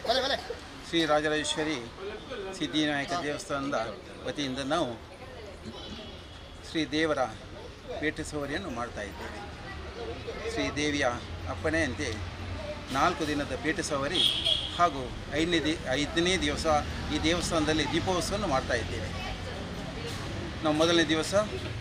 ಶ್ರೀ ರಾಜರಾಜೇಶ್ವರಿ ಸಿದ್ಧಿವಿನಾಯಕ ದೇವಸ್ಥಾನದ ವತಿಯಿಂದ ನಾವು ಶ್ರೀ ದೇವರ ಭೇಟಿ ಸವಾರಿಯನ್ನು ಮಾಡ್ತಾ ಇದ್ದೇವೆ ಶ್ರೀ ದೇವಿಯ ಅಪ್ಪಣೆಯಂತೆ ನಾಲ್ಕು ದಿನದ ಭೇಟಿ ಸವಾರಿ ಹಾಗೂ ಐದನೇ ದಿ ಐದನೇ ದಿವಸ ಈ ದೇವಸ್ಥಾನದಲ್ಲಿ ದೀಪೋತ್ಸವವನ್ನು ಮಾಡ್ತಾ ಇದ್ದೇವೆ ನಾವು ಮೊದಲನೇ ದಿವಸ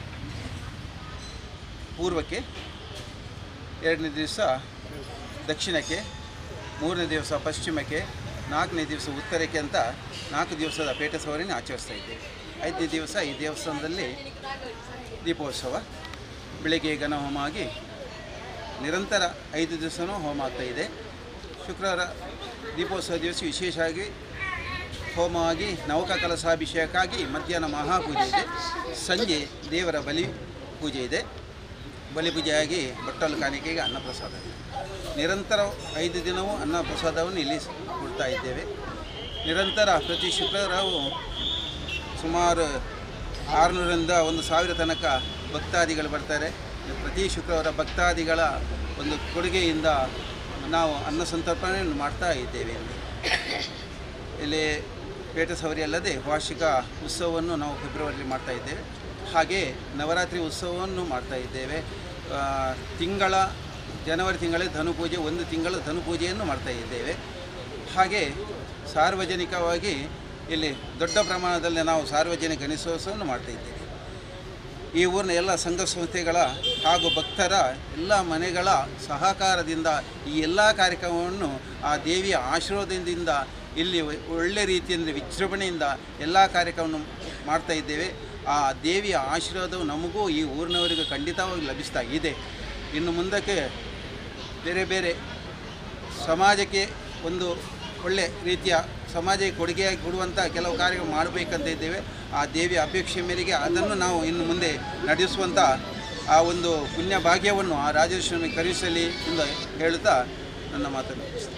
ಪೂರ್ವಕ್ಕೆ ಎರಡನೇ ದಿವಸ ದಕ್ಷಿಣಕ್ಕೆ ಮೂರನೇ ದಿವಸ ಪಶ್ಚಿಮಕ್ಕೆ ನಾಲ್ಕನೇ ದಿವಸ ಉತ್ತರಕ್ಕೆ ಅಂತ ನಾಲ್ಕು ದಿವಸದ ಪೇಟ ಸವಾರಿನ ಆಚರಿಸ್ತಾ ಇದ್ದೇವೆ ಐದನೇ ದಿವಸ ಈ ದೇವಸ್ಥಾನದಲ್ಲಿ ದೀಪೋತ್ಸವ ಬೆಳಿಗ್ಗೆ ಗಣಹೋಮ ಆಗಿ ನಿರಂತರ ಐದು ದಿವಸನೂ ಹೋಮ ಆಗ್ತಾ ಇದೆ ಶುಕ್ರವಾರ ದೀಪೋತ್ಸವ ದಿವಸ ವಿಶೇಷವಾಗಿ ಹೋಮವಾಗಿ ನವಕ ಕಲಶಾಭಿಷೇಕಾಗಿ ಮಧ್ಯಾಹ್ನ ಮಹಾಪೂಜೆ ಇದೆ ಸಂಜೆ ದೇವರ ಬಲಿ ಪೂಜೆ ಇದೆ ಬಲಿ ಪೂಜೆಯಾಗಿ ಬಟ್ಟಲು ಕಾಣಿಕೆಗೆ ಅನ್ನಪ್ರಸಾದ ಇದೆ ನಿರಂತರ ಐದು ದಿನವೂ ಅನ್ನಪ್ರಸಾದವನ್ನು ಇಲ್ಲಿ ಕೊಡ್ತಾ ಇದ್ದೇವೆ ನಿರಂತರ ಪ್ರತಿ ಶುಕ್ರವಾರವೂ ಸುಮಾರು ಆರುನೂರರಿಂದ ಒಂದು ಸಾವಿರ ತನಕ ಭಕ್ತಾದಿಗಳು ಬರ್ತಾರೆ ಪ್ರತಿ ಶುಕ್ರವಾರ ಭಕ್ತಾದಿಗಳ ಒಂದು ಕೊಡುಗೆಯಿಂದ ನಾವು ಅನ್ನ ಸಂತರ್ಪಣೆಯನ್ನು ಮಾಡ್ತಾ ಇದ್ದೇವೆ ಇಲ್ಲಿ ಇಲ್ಲಿ ಪೇಟ ಸವರಿ ಅಲ್ಲದೆ ವಾರ್ಷಿಕ ಉತ್ಸವವನ್ನು ನಾವು ಫೆಬ್ರವರಿಯಲ್ಲಿ ಮಾಡ್ತಾ ಇದ್ದೇವೆ ಹಾಗೆ ನವರಾತ್ರಿ ಉತ್ಸವವನ್ನು ಮಾಡ್ತಾ ಇದ್ದೇವೆ ಆ, ತಿಂಗಳ ಜನವರಿ ತಿಂಗಳಲ್ಲಿ ಧನುಪೂಜೆ ಒಂದು ತಿಂಗಳ ಧನುಪೂಜೆಯನ್ನು ಮಾಡ್ತಾ ಇದ್ದೇವೆ ಹಾಗೆ ಸಾರ್ವಜನಿಕವಾಗಿ ಇಲ್ಲಿ ದೊಡ್ಡ ಪ್ರಮಾಣದಲ್ಲಿ ನಾವು ಸಾರ್ವಜನಿಕ ಗಣೇಶೋತ್ಸವವನ್ನು ಮಾಡ್ತಾ ಇದ್ದೇವೆ ಈ ಊರಿನ ಎಲ್ಲ ಸಂಘ ಸಂಸ್ಥೆಗಳ ಹಾಗೂ ಭಕ್ತರ ಎಲ್ಲ ಮನೆಗಳ ಸಹಕಾರದಿಂದ ಈ ಎಲ್ಲ ಕಾರ್ಯಕ್ರಮವನ್ನು ಆ ದೇವಿಯ ಆಶೀರ್ವಾದದಿಂದ ಇಲ್ಲಿ ಒಳ್ಳೆ ರೀತಿಯಿಂದ ವಿಜೃಂಭಣೆಯಿಂದ ಎಲ್ಲ ಕಾರ್ಯಕ್ರಮವನ್ನು ಮಾಡ್ತಾ ಇದ್ದೇವೆ ಆ ದೇವಿಯ ಆಶೀರ್ವಾದವು ನಮಗೂ ಈ ಊರಿನವರಿಗೂ ಖಂಡಿತವಾಗಿ ಲಭಿಸ್ತಾ ಇದೆ ಇನ್ನು ಮುಂದಕ್ಕೆ ಬೇರೆ ಬೇರೆ ಸಮಾಜಕ್ಕೆ ಒಂದು ಒಳ್ಳೆ ರೀತಿಯ ಸಮಾಜಕ್ಕೆ ಕೊಡುಗೆಯಾಗಿ ಕೊಡುವಂಥ ಕೆಲವು ಕಾರ್ಯಕ್ರಮ ಮಾಡಬೇಕಂತ ಇದ್ದೇವೆ ಆ ದೇವಿಯ ಅಪೇಕ್ಷೆ ಮೇರೆಗೆ ಅದನ್ನು ನಾವು ಇನ್ನು ಮುಂದೆ ನಡೆಸುವಂಥ ಆ ಒಂದು ಪುಣ್ಯ ಭಾಗ್ಯವನ್ನು ಆ ರಾಜೇಶ್ವರನಿಗೆ ಕರುಣಿಸಲಿ ಎಂದು ಹೇಳುತ್ತಾ ನನ್ನ ಮಾತನ್ನು ಮುಗಿಸ್ತೇನೆ.